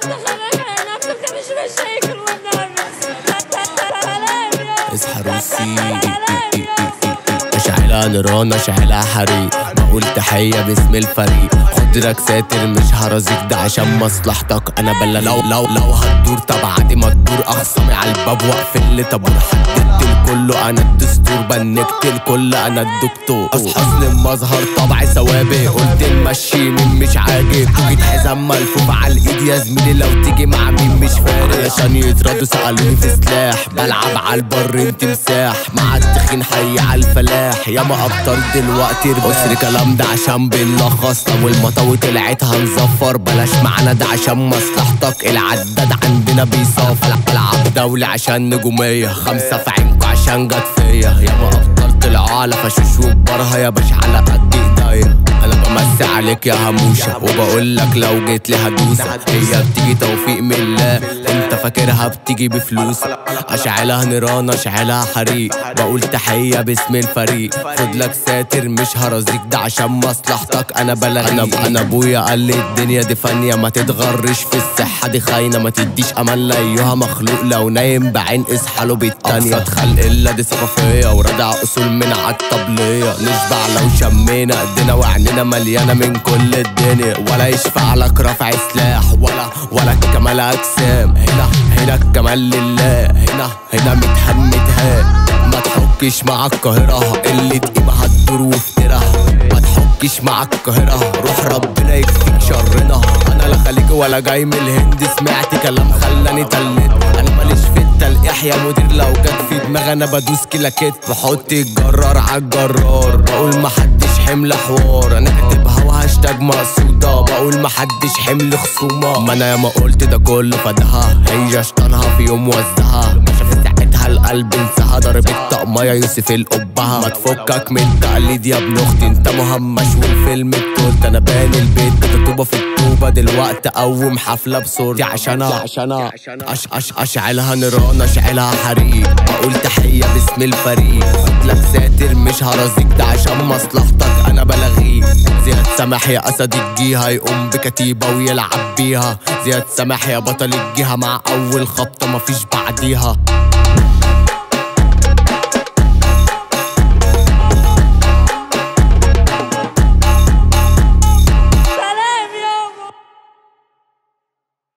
اصحى روسي اشعلها نيران اشعلها حريق بقول تحية باسم الفريق خد لك ساتر مش هرازيك ده عشان مصلحتك انا بلا لو لو لو هتدور طب عادي ما تدور اخصامي على الباب واقفل لي طابور حددت الكل انا الدستور بنكت الكل انا الدكتور حسن المظهر طبعي ثوابت قلت مشيني مش عاجب توجد حزام ملفوف على الايد يا زميلي لو تيجي مع مين مش فارق عشان يتردوا سالوني في سلاح بلعب على البر انت مساح مع التخين حي على الفلاح يا ما ابطال دلوقتي اسر كلام ده عشان بنلخص لو المطاوي طلعت هنزفر بلاش معانا ده عشان مصلحتك العداد عندنا بيصفر العب دولي عشان نجومية خمسة في عينكوا عشان جت فيا يا ما ابطال طلعوا على فشوش وبرها يا باشا على قد ايديا انا بمسي عليك يا هموشة وبقول لك لو جيت لي هدوسك هي بتيجي توفيق من الله انت فاكرها بتيجي بفلوس اشعلها نيران اشعلها حريق بقول تحية باسم الفريق خد لك ساتر مش هرازيك ده عشان مصلحتك انا بلغي انا انا ابويا قال لي الدنيا دي فانية ما تتغرش في الصحة دي خاينة ما تديش امان لايها مخلوق لو نايم بعين اصحى له بالتانية ابسط خلق الا دي ثقافية وردع اصول من عالطبلية نشبع لو شمينا ايدينا وعينينا مليانة من كل الدنيا ولا يشفع لك رفع سلاح ولا ولا كمال اجسام هنا هنا الكمال لله هنا هنا متهمد ها ما تحكش مع القاهرة اللي تقيمة هتدور وافتراها ما تحكش مع القاهرة روح ربنا يكفيك شرنا انا لا خليجي ولا جاي من الهند سمعت كلام خلاني تلت انا ماليش في التلقيح يا مدير لو جت في دماغي انا بدوس كده كتف بحط الجرار عالجرار بقول محدش حمل حوار انا كاتبها وهاشتاج مقصودة بقول محدش حمل خصومة ما انا ياما قلت ده كله فدها هي شطانها في يوم وزها ما شافت ساعتها القلب انساها ضربت طقمية يوسف القبها ما تفكك من التقليد يا ابن اختي انت مهمش والفيلم التولت انا باني البيت بتطوبة في الطوبة دلوقتي اقوم حفلة بصورتي عشان عشان أش أش اشعلها نيران اشعلها حريق بقول تحية باسم الفريق خد لك ساتر مش هرازيك ده عشان مصلحتك انا بلغيك زياد سامح يا اسد الجيهة يقوم بكتيبة ويلعب بيها زياد سامح يا بطل الجيهة مع اول خبطة مفيش بعديها